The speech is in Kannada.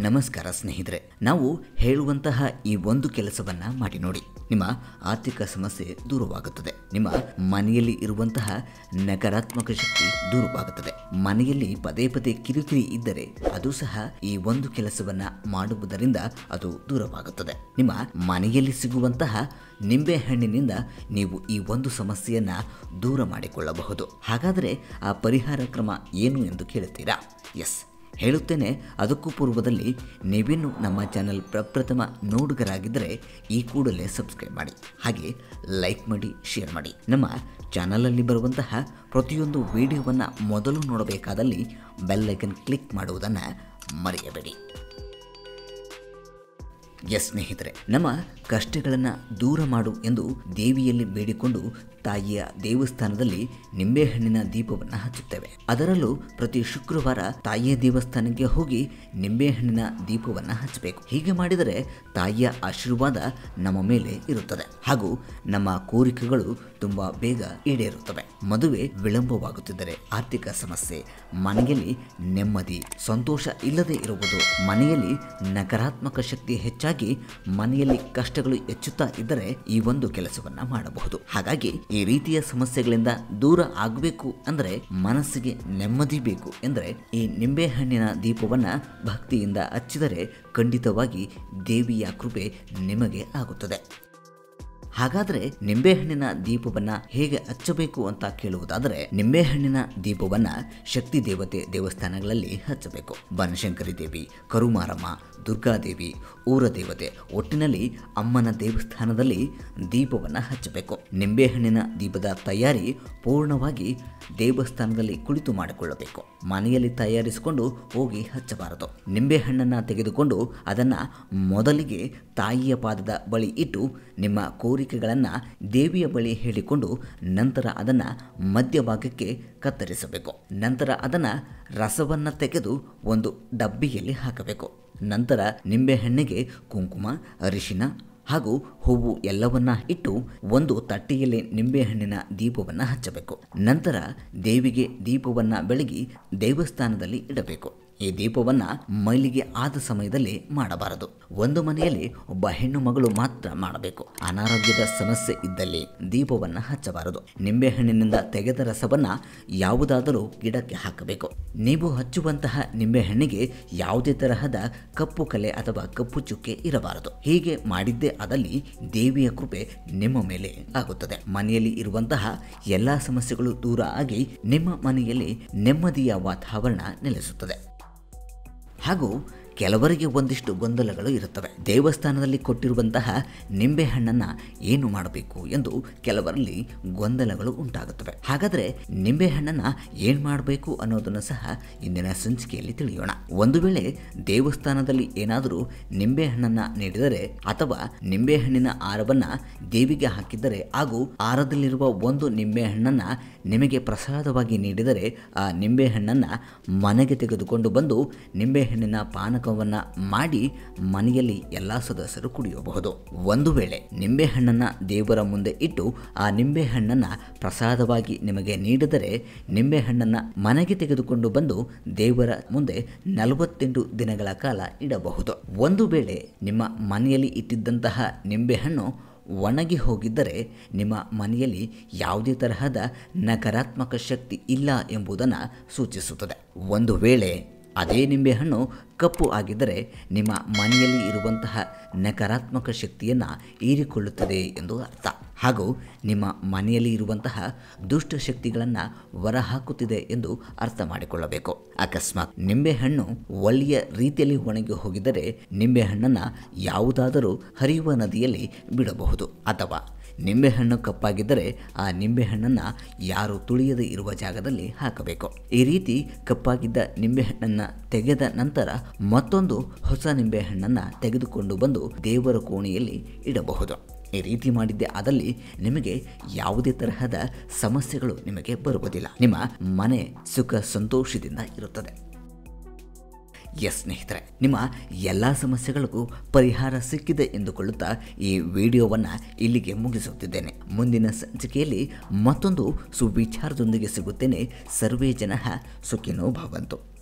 ನಮಸ್ಕಾರ ಸ್ನೇಹಿತರೆ ನಾವು ಹೇಳುವಂತಹ ಈ ಒಂದು ಕೆಲಸವನ್ನ ಮಾಡಿ ನೋಡಿ ನಿಮ್ಮ ಆರ್ಥಿಕ ಸಮಸ್ಯೆ ದೂರವಾಗುತ್ತದೆ ನಿಮ್ಮ ಮನೆಯಲ್ಲಿ ಇರುವಂತಹ ನಕಾರಾತ್ಮಕ ಶಕ್ತಿ ದೂರವಾಗುತ್ತದೆ ಮನೆಯಲ್ಲಿ ಪದೇ ಪದೇ ಕಿರಿಕಿರಿ ಇದ್ದರೆ ಅದು ಸಹ ಈ ಒಂದು ಕೆಲಸವನ್ನ ಮಾಡುವುದರಿಂದ ಅದು ದೂರವಾಗುತ್ತದೆ ನಿಮ್ಮ ಮನೆಯಲ್ಲಿ ಸಿಗುವಂತಹ ನಿಂಬೆ ಹಣ್ಣಿನಿಂದ ನೀವು ಈ ಒಂದು ಸಮಸ್ಯೆಯನ್ನ ದೂರ ಮಾಡಿಕೊಳ್ಳಬಹುದು ಹಾಗಾದರೆ ಆ ಪರಿಹಾರ ಕ್ರಮ ಏನು ಎಂದು ಕೇಳುತ್ತೀರಾ ಎಸ್ ಹೇಳುತ್ತೇನೆ ಅದಕ್ಕೂ ಪೂರ್ವದಲ್ಲಿ ನೀವಿನ್ನು ನಮ್ಮ ಚಾನೆಲ್ ಪ್ರಪ್ರಥಮ ನೋಡುಗರಾಗಿದ್ದರೆ ಈ ಕೂಡಲೇ ಸಬ್ಸ್ಕ್ರೈಬ್ ಮಾಡಿ ಹಾಗೆ ಲೈಕ್ ಮಾಡಿ ಶೇರ್ ಮಾಡಿ ನಮ್ಮ ಚಾನಲಲ್ಲಿ ಬರುವಂತಹ ಪ್ರತಿಯೊಂದು ವಿಡಿಯೋವನ್ನು ಮೊದಲು ನೋಡಬೇಕಾದಲ್ಲಿ ಬೆಲ್ಲೈಕನ್ ಕ್ಲಿಕ್ ಮಾಡುವುದನ್ನು ಮರೆಯಬೇಡಿ ಎಸ್ ಸ್ನೇಹಿತರೆ ನಮ್ಮ ಕಷ್ಟಗಳನ್ನು ದೂರ ಮಾಡು ಎಂದು ದೇವಿಯಲ್ಲಿ ಬೇಡಿಕೊಂಡು ತಾಯಿಯ ದೇವಸ್ಥಾನದಲ್ಲಿ ನಿಂಬೆಹಣ್ಣಿನ ದೀಪವನ್ನು ಹಚ್ಚುತ್ತೇವೆ ಅದರಲ್ಲೂ ಪ್ರತಿ ಶುಕ್ರವಾರ ತಾಯಿಯ ದೇವಸ್ಥಾನಕ್ಕೆ ಹೋಗಿ ನಿಂಬೆಹಣ್ಣಿನ ದೀಪವನ್ನು ಹಚ್ಚಬೇಕು ಹೀಗೆ ಮಾಡಿದರೆ ತಾಯಿಯ ಆಶೀರ್ವಾದ ನಮ್ಮ ಮೇಲೆ ಇರುತ್ತದೆ ಹಾಗೂ ನಮ್ಮ ಕೋರಿಕೆಗಳು ತುಂಬಾ ಬೇಗ ಈಡೇರುತ್ತವೆ ಮದುವೆ ವಿಳಂಬವಾಗುತ್ತಿದ್ದರೆ ಆರ್ಥಿಕ ಸಮಸ್ಯೆ ಮನೆಯಲ್ಲಿ ನೆಮ್ಮದಿ ಸಂತೋಷ ಇಲ್ಲದೆ ಇರುವುದು ಮನೆಯಲ್ಲಿ ನಕಾರಾತ್ಮಕ ಶಕ್ತಿ ಹೆಚ್ಚಾಗಿ ಮನೆಯಲ್ಲಿ ಕಷ್ಟಗಳು ಹೆಚ್ಚುತ್ತಾ ಇದ್ದರೆ ಈ ಒಂದು ಕೆಲಸವನ್ನ ಮಾಡಬಹುದು ಹಾಗಾಗಿ ಈ ರೀತಿಯ ಸಮಸ್ಯೆಗಳಿಂದ ದೂರ ಆಗಬೇಕು ಅಂದರೆ ಮನಸ್ಸಿಗೆ ನೆಮ್ಮದಿ ಬೇಕು ಎಂದರೆ ಈ ನಿಂಬೆಹಣ್ಣಿನ ದೀಪವನ್ನ ಭಕ್ತಿಯಿಂದ ಹಚ್ಚಿದರೆ ಖಂಡಿತವಾಗಿ ದೇವಿಯ ಕೃಪೆ ನಿಮಗೆ ಆಗುತ್ತದೆ ಹಾಗಾದರೆ ನಿಂಬೆಹಣ್ಣಿನ ದೀಪವನ್ನ ಹೇಗೆ ಹಚ್ಚಬೇಕು ಅಂತ ಕೇಳುವುದಾದರೆ ನಿಂಬೆಹಣ್ಣಿನ ದೀಪವನ್ನ ಶಕ್ತಿ ದೇವತೆ ದೇವಸ್ಥಾನಗಳಲ್ಲಿ ಹಚ್ಚಬೇಕು ಬನಶಂಕರಿ ದೇವಿ ಕರುಮಾರಮ್ಮ ದುರ್ಗಾದೇವಿ ಊರ ದೇವತೆ ಒಟ್ಟಿನಲ್ಲಿ ಅಮ್ಮನ ದೇವಸ್ಥಾನದಲ್ಲಿ ದೀಪವನ್ನು ಹಚ್ಚಬೇಕು ನಿಂಬೆಹಣ್ಣಿನ ದೀಪದ ತಯಾರಿ ಪೂರ್ಣವಾಗಿ ದೇವಸ್ಥಾನದಲ್ಲಿ ಕುಳಿತು ಮಾಡಿಕೊಳ್ಳಬೇಕು ಮನೆಯಲ್ಲಿ ತಯಾರಿಸಿಕೊಂಡು ಹೋಗಿ ಹಚ್ಚಬಾರದು ನಿಂಬೆಹಣ್ಣನ್ನು ತೆಗೆದುಕೊಂಡು ಅದನ್ನು ಮೊದಲಿಗೆ ತಾಯಿಯ ಪಾದದ ಬಳಿ ಇಟ್ಟು ನಿಮ್ಮ ಕೋರಿಕೆಗಳನ್ನು ದೇವಿಯ ಬಳಿ ಹೇಳಿಕೊಂಡು ನಂತರ ಅದನ್ನು ಮಧ್ಯಭಾಗಕ್ಕೆ ಕತ್ತರಿಸಬೇಕು ನಂತರ ಅದನ್ನು ರಸವನ್ನು ತೆಗೆದು ಒಂದು ಡಬ್ಬಿಯಲ್ಲಿ ಹಾಕಬೇಕು ನಂತರ ನಿಂಬೆಹಣ್ಣಿಗೆ ಕುಂಕುಮ ಅರಿಶಿನ ಹಾಗೂ ಹೂವು ಎಲ್ಲವನ್ನ ಇಟ್ಟು ಒಂದು ತಟ್ಟೆಯಲ್ಲಿ ನಿಂಬೆಹಣ್ಣಿನ ದೀಪವನ್ನು ಹಚ್ಚಬೇಕು ನಂತರ ದೇವಿಗೆ ದೀಪವನ್ನ ಬೆಳಗಿ ದೇವಸ್ಥಾನದಲ್ಲಿ ಇಡಬೇಕು ಈ ದೀಪವನ್ನ ಮೈಲಿಗೆ ಆದ ಸಮಯದಲ್ಲಿ ಮಾಡಬಾರದು ಒಂದು ಮನೆಯಲ್ಲಿ ಒಬ್ಬ ಹೆಣ್ಣು ಮಗಳು ಮಾತ್ರ ಮಾಡಬೇಕು ಅನಾರೋಗ್ಯದ ಸಮಸ್ಯೆ ಇದ್ದಲ್ಲಿ ದೀಪವನ್ನ ಹಚ್ಚಬಾರದು ನಿಂಬೆಹಣ್ಣಿನಿಂದ ತೆಗೆದ ರಸವನ್ನ ಯಾವುದಾದರೂ ಗಿಡಕ್ಕೆ ಹಾಕಬೇಕು ನೀವು ಹಚ್ಚುವಂತಹ ನಿಂಬೆಹಣ್ಣಿಗೆ ಯಾವುದೇ ತರಹದ ಕಪ್ಪು ಕಲೆ ಅಥವಾ ಕಪ್ಪು ಚುಕ್ಕೆ ಇರಬಾರದು ಹೀಗೆ ಮಾಡಿದ್ದೇ ಆದಲ್ಲಿ ದೇವಿಯ ಕೃಪೆ ನಿಮ್ಮ ಮೇಲೆ ಆಗುತ್ತದೆ ಮನೆಯಲ್ಲಿ ಇರುವಂತಹ ಎಲ್ಲಾ ಸಮಸ್ಯೆಗಳು ದೂರ ಆಗಿ ನಿಮ್ಮ ಮನೆಯಲ್ಲಿ ನೆಮ್ಮದಿಯ ವಾತಾವರಣ ನೆಲೆಸುತ್ತದೆ ಹಾಗೂ ಕೆಲವರಿಗೆ ಒಂದಿಷ್ಟು ಗೊಂದಲಗಳು ಇರುತ್ತವೆ ದೇವಸ್ಥಾನದಲ್ಲಿ ಕೊಟ್ಟಿರುವಂತಹ ನಿಂಬೆಹಣ್ಣನ್ನು ಏನು ಮಾಡಬೇಕು ಎಂದು ಕೆಲವರಲ್ಲಿ ಗೊಂದಲಗಳು ಉಂಟಾಗುತ್ತವೆ ಹಾಗಾದರೆ ನಿಂಬೆಹಣ್ಣನ್ನು ಏನು ಮಾಡಬೇಕು ಅನ್ನೋದನ್ನು ಸಹ ಇಂದಿನ ಸಂಚಿಕೆಯಲ್ಲಿ ತಿಳಿಯೋಣ ಒಂದು ವೇಳೆ ದೇವಸ್ಥಾನದಲ್ಲಿ ಏನಾದರೂ ನಿಂಬೆಹಣ್ಣನ್ನು ನೀಡಿದರೆ ಅಥವಾ ನಿಂಬೆಹಣ್ಣಿನ ಆರವನ್ನು ದೇವಿಗೆ ಹಾಕಿದ್ದರೆ ಹಾಗೂ ಆರದಲ್ಲಿರುವ ಒಂದು ನಿಂಬೆಹಣ್ಣನ್ನು ನಿಮಗೆ ಪ್ರಸಾದವಾಗಿ ನೀಡಿದರೆ ಆ ನಿಂಬೆಹಣ್ಣನ್ನು ಮನೆಗೆ ತೆಗೆದುಕೊಂಡು ಬಂದು ನಿಂಬೆಹಣ್ಣಿನ ಪಾನಕ ಮಾಡಿ ಮನೆಯಲ್ಲಿ ಎಲ್ಲ ಸದಸ್ಯರು ಕುಡಿಯಬಹುದು ಒಂದು ವೇಳೆ ನಿಂಬೆಹಣ್ಣನ್ನು ದೇವರ ಮುಂದೆ ಇಟ್ಟು ಆ ನಿಂಬೆಹಣ್ಣನ್ನು ಪ್ರಸಾದವಾಗಿ ನಿಮಗೆ ನೀಡಿದರೆ ನಿಂಬೆಹಣ್ಣನ್ನು ಮನೆಗೆ ತೆಗೆದುಕೊಂಡು ಬಂದು ದೇವರ ಮುಂದೆ ನಲವತ್ತೆಂಟು ದಿನಗಳ ಕಾಲ ಇಡಬಹುದು ಒಂದು ವೇಳೆ ನಿಮ್ಮ ಮನೆಯಲ್ಲಿ ಇಟ್ಟಿದ್ದಂತಹ ನಿಂಬೆಹಣ್ಣು ಒಣಗಿ ಹೋಗಿದ್ದರೆ ನಿಮ್ಮ ಮನೆಯಲ್ಲಿ ಯಾವುದೇ ತರಹದ ನಕಾರಾತ್ಮಕ ಶಕ್ತಿ ಇಲ್ಲ ಎಂಬುದನ್ನು ಸೂಚಿಸುತ್ತದೆ ಒಂದು ವೇಳೆ ಅದೇ ನಿಂಬೆಹಣ್ಣು ಕಪ್ಪು ಆಗಿದ್ದರೆ ನಿಮ್ಮ ಮನೆಯಲ್ಲಿ ಇರುವಂತಹ ನಕಾರಾತ್ಮಕ ಶಕ್ತಿಯನ್ನು ಹೀರಿಕೊಳ್ಳುತ್ತದೆ ಎಂದು ಅರ್ಥ ಹಾಗೂ ನಿಮ್ಮ ಮನೆಯಲ್ಲಿ ಇರುವಂತಹ ದುಷ್ಟ ಶಕ್ತಿಗಳನ್ನು ಹೊರಹಾಕುತ್ತಿದೆ ಎಂದು ಅರ್ಥ ಮಾಡಿಕೊಳ್ಳಬೇಕು ಅಕಸ್ಮಾತ್ ನಿಂಬೆಹಣ್ಣು ಒಳ್ಳೆಯ ರೀತಿಯಲ್ಲಿ ಒಣಗಿ ಹೋಗಿದ್ದರೆ ನಿಂಬೆಹಣ್ಣನ್ನು ಯಾವುದಾದರೂ ಹರಿಯುವ ನದಿಯಲ್ಲಿ ಬಿಡಬಹುದು ಅಥವಾ ನಿಂಬೆಹಣ್ಣು ಕಪ್ಪಾಗಿದ್ದರೆ ಆ ನಿಂಬೆಹಣ್ಣನ್ನು ಯಾರು ತುಳಿಯದೇ ಇರುವ ಜಾಗದಲ್ಲಿ ಹಾಕಬೇಕು ಈ ರೀತಿ ಕಪ್ಪಾಗಿದ್ದ ನಿಂಬೆಹಣ್ಣನ್ನು ತೆಗೆದ ನಂತರ ಮತ್ತೊಂದು ಹೊಸ ನಿಂಬೆಹಣ್ಣನ್ನು ತೆಗೆದುಕೊಂಡು ಬಂದು ದೇವರ ಕೋಣೆಯಲ್ಲಿ ಇಡಬಹುದು ಈ ರೀತಿ ಮಾಡಿದ್ದೆ ಆದಲ್ಲಿ ನಿಮಗೆ ಯಾವುದೇ ತರಹದ ಸಮಸ್ಯೆಗಳು ನಿಮಗೆ ಬರುವುದಿಲ್ಲ ನಿಮ್ಮ ಮನೆ ಸುಖ ಸಂತೋಷದಿಂದ ಇರುತ್ತದೆ ಎಸ್ ಸ್ನೇಹಿತರೆ ನಿಮ್ಮ ಎಲ್ಲ ಸಮಸ್ಯೆಗಳಿಗೂ ಪರಿಹಾರ ಸಿಕ್ಕಿದೆ ಎಂದುಕೊಳ್ಳುತ್ತಾ ಈ ವಿಡಿಯೋವನ್ನು ಇಲ್ಲಿಗೆ ಮುಗಿಸುತ್ತಿದ್ದೇನೆ ಮುಂದಿನ ಸಂಚಿಕೆಯಲ್ಲಿ ಮತ್ತೊಂದು ಸುವಿಚಾರದೊಂದಿಗೆ ಸಿಗುತ್ತೇನೆ ಸರ್ವೇ ಜನ ಸುಖಿನೋ ಭವಂತು